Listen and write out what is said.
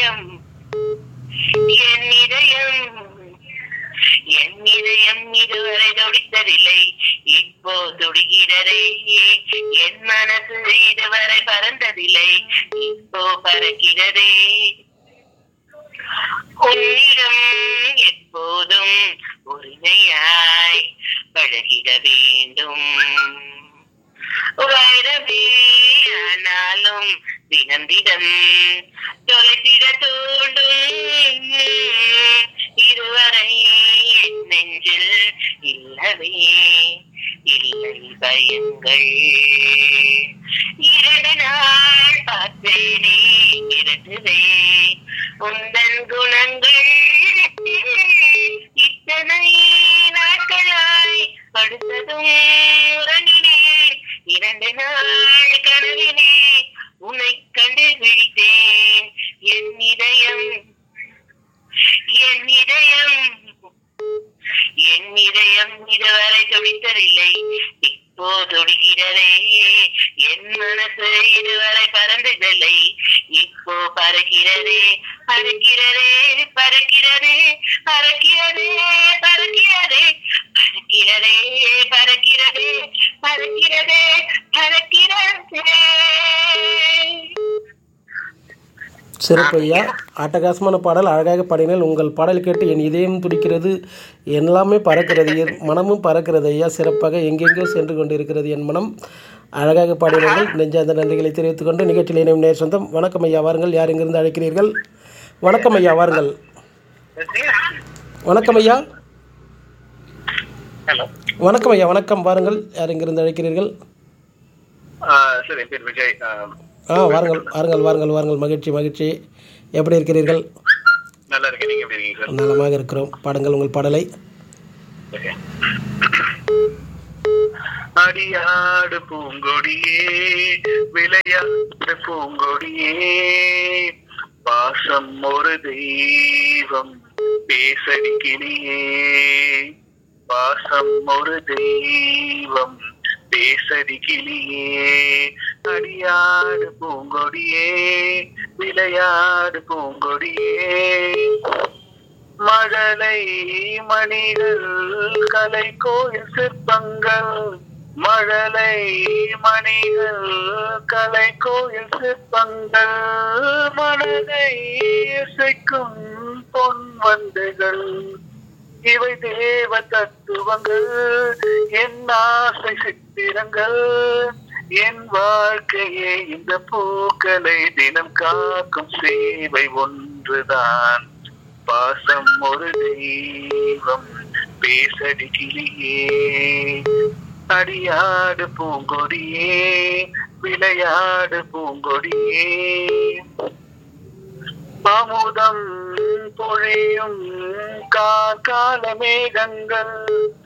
இதயம் என் இதயம் என் இதயம் இதுவரை துடித்ததில்லை இப்போ துடிக்கிறதே என் மனசு இதுவரை பறந்ததில்லை இப்போ பறக்கிறதே உன்னிடம் எப்போதும் உரிமையாய் பழகிட வேண்டும் வைரமே ஆனாலும் தினம் தினம் தொலைத்திட தோண்டும் இதுவரை என் நெஞ்சில் இல்லவே இல்லை பயங்கள் இரண்டு நாள் பார்த்தேனே இருந்ததே உந்தன் குணங்கள் இத்தனை நாட்களாய் படுத்ததும் உறங்கினேன் இரண்டு நாள் கனவினே உன்னை கண்டு விழித்தேன் என் இதயம் என் இதயம் என் இதயம் இதுவரை துடித்ததில்லை இப்போ துடிக்கிறதே என் மனசு இதுவரை பறந்ததில்லை இப்போ பறக்கிறதே பறக்கிறதே பறக்கிறதே பறக்கிறதே பறக்கிறதே பறக்கிறதே பறக்கிறதே பறக்கிறதே பறக்கிறதே சிறப்பு ஐயா அட்டகாசமான பாடல் அழகாக பாடினால் உங்கள் பாடல் கேட்டு என் இதயம் துடிக்கிறது எல்லாமே பறக்கிறது என் மனமும் பறக்கிறது ஐயா சிறப்பாக எங்கெங்கோ சென்று கொண்டிருக்கிறது என் மனம் அழகாக பாடினீர்கள் நெஞ்சார்ந்த நன்றிகளை தெரிவித்துக் கொண்டு நிகழ்ச்சியில் இணையும் நேர் சொந்தம் வணக்கம் ஐயா வாருங்கள் யார் எங்கிருந்து அழைக்கிறீர்கள் வணக்கம் ஐயா வாருங்கள் வணக்கம் ஐயா ஹலோ வணக்கம் ஐயா வணக்கம் வாருங்கள் யார் எங்கிருந்து அழைக்கிறீர்கள் சார் என் பேர் விஜய் ஆ வாருங்கள் வாருங்கள் வாருங்கள் வாருங்கள் மகிழ்ச்சி மகிழ்ச்சி எப்படி இருக்கிறீர்கள் நல்லா இருக்கேன் நீங்க எப்படி இருக்கீங்க சார் நலமாக இருக்கிறோம் பாடுங்கள் உங்கள் பாடலை ஓகே அடியாடு பூங்கொடியே விளையாடு பூங்கொடியே பாசம் ஒரு தெய்வம் பேசடிக்கினியே பாசம் ஒரு தெய்வம் பேசடிக்கினியே அடியாடு பூங்கொடியே விளையாடு பூங்கொடியே மழலை மணிகள் கலை கோயில் சிற்பங்கள் மழலை மணிகள் கலை கோயில் சிற்பங்கள் மனதை இசைக்கும் பொன் வண்டுகள் இவை தேவ தத்துவங்கள் என் ஆசை சித்திரங்கள் என் வாழ்க்கையே இந்த பூக்களை தினம் காக்கும் சேவை ஒன்றுதான் பாசம் ஒரு தெய்வம் பேசடி கிளியே அடியாடு பூங்கொடியே விளையாடு பூங்கொடியே அமுதம் பொழியும் கால மேகங்கள்